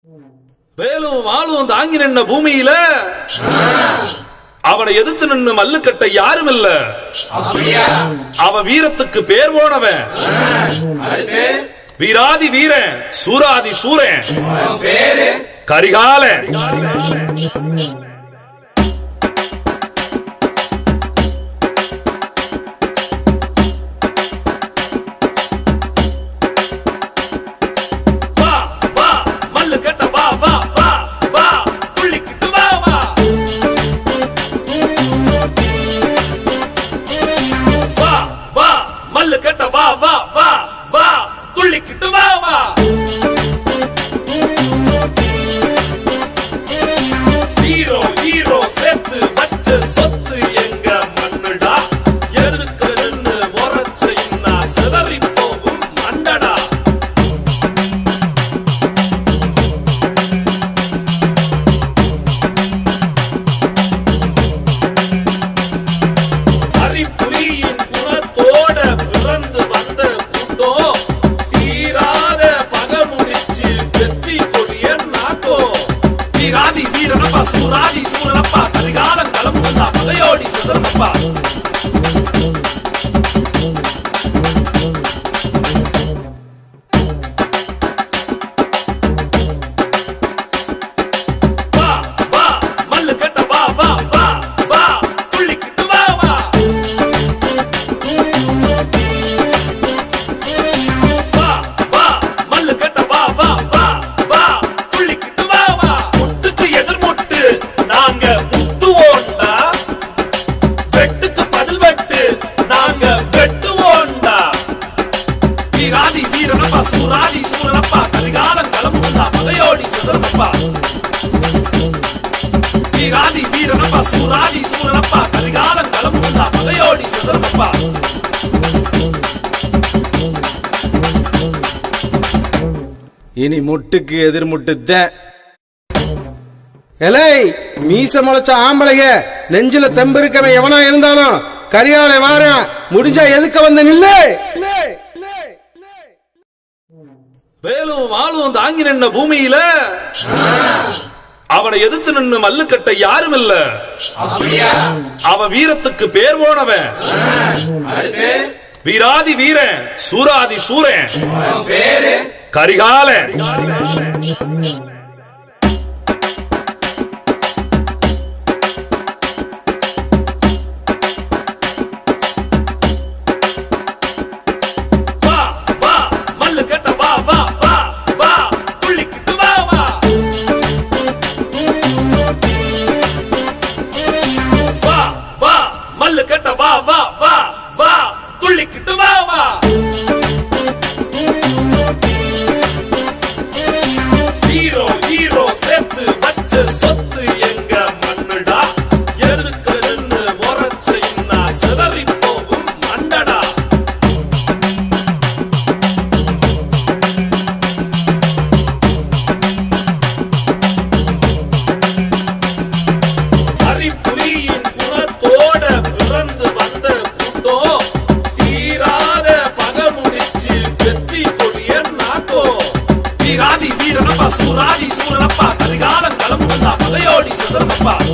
வேலும் வாளும் தாங்கி நின்ன பூமியில அவனை எதிர்த்து நின்னு மல்லுக்கட்ட யாரும் இல்ல அவன் வீரத்துக்கு பேர் போனவன் வீராதி வீரன் சூராதி சூரன் கரிகாலன் வா வா மல்லு கட்ட வா வா வா வா துள்ளிக்கிட்டு வா வா வா வா மல்லு கட்ட வா வா வா வா துள்ளிக்கிட்டு வா வா ஹீரோ ஹீரோ சேர்த்து வச்ச சொத்து எங்க மண்ணுடா எதுக்கு நின்னு முறைச்சைன்னா சிதறி போகும் மண்டடா அறிப்புரியின் குணத்தோட பிறந்து வந்த கூட்டம் தீராத பகை முடிச்சு வெற்றி கொடிய நாட்டம் வீராதி வீரனப்பா சூராதி சூரனப்பா கலிகாலம் களம் வந்தா பகையோடி சிதறனப்பா வா வா மல்லு கட்ட வா வா வா வா துள்ளிக்கிட்டு வா வா வா வா மல்லு கட்ட வா வா வா வா துள்ளிக்கிட்டு வா வா முட்டுக்கு எதிர் முட்டு நாங்க முட்டுவோண்டா வெட்டுக்கு பதில் வெட்டு நாங்க வெட்டுவோண்டா வீராதி வீரனப்பா சூராதி சூரனப்பா கலிகாலம் களம் வந்தா பகையோடி சிதறனப்பா வீராதி வீரனப்பா சூராதி சூரனப்பா கலிகாலம் களம் வந்தா பகையோடி சிதறனப்பா இனி முட்டுக்கு எதிர் முட்டுத்தேன் எலை மீச முளைச்ச ஆம்பளைங்க நெஞ்சில தெம்பு இருக்கவன் எவனா இருந்தாலும் கரியாலை வாரேன் முடிஞ்சா எதுக்க வந்து நில்லு வேலும் வாளும் தாங்கி நின்ன பூமியில அவனை எதிர்த்து நின்னு மல்லுக்கட்ட யாரும் இல்ல அவன் வீரத்துக்கு பேர் போனவன் வீராதி வீரன் சூராதி சூரன் கரிகாலன் வா வா மல்லு கட்ட வா வா வா வா துள்ளிக்கிட்டு வா வா வா வா மல்லு கட்ட வா வா வா வா துள்ளிக்கிட்டு வா வா ஹீரோ ஹீரோ சேர்த்து வச்ச சொத்து எங்க மண்ணுடா எதுக்கு நின்னு முறைச்சைன்னா சிதறி போகும் மண்டடா அறிப்புரியின் குணத்தோட பிறந்து வந்த கூட்டம் தீராத பகை முடிச்சு வெற்றி கொடிய நாட்டம் வீராதி வீரனப்பா சூராதி சூரனப்பா கலிகாலம் களம் வந்தா பகையோடி சிதறனப்பா